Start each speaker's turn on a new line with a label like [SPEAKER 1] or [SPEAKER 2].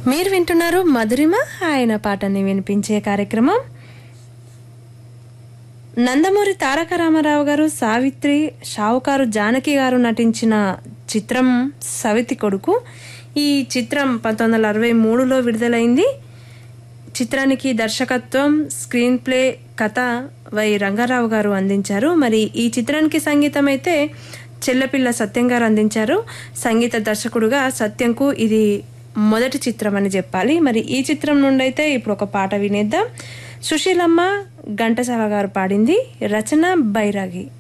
[SPEAKER 1] మీరు వింటున్నారు మధురిమ ఆయన పాటని వినిపించే కార్యక్రమం నందమూరి తారక రామారావు గారు సావిత్రి షావుకారు జానకి గారు నటించిన చిత్రం సవితి కొడుకు ఈ చిత్రం పంతొమ్మిది వందల అరవై మూడులో విడుదలైంది చిత్రానికి దర్శకత్వం స్క్రీన్ ప్లే కథ వై రంగారావు గారు అందించారు మరి ఈ చిత్రానికి సంగీతం అయితే చెల్లపిల్ల సత్యం గారు అందించారు సంగీత దర్శకుడుగా సత్యంకు ఇది మొదటి చిత్రం అని చెప్పాలి మరి ఈ చిత్రం నుండి అయితే ఇప్పుడు ఒక పాట వినేద్దాం సుశీలమ్మ ఘంటసాల గారు పాడింది రచన బైరాగి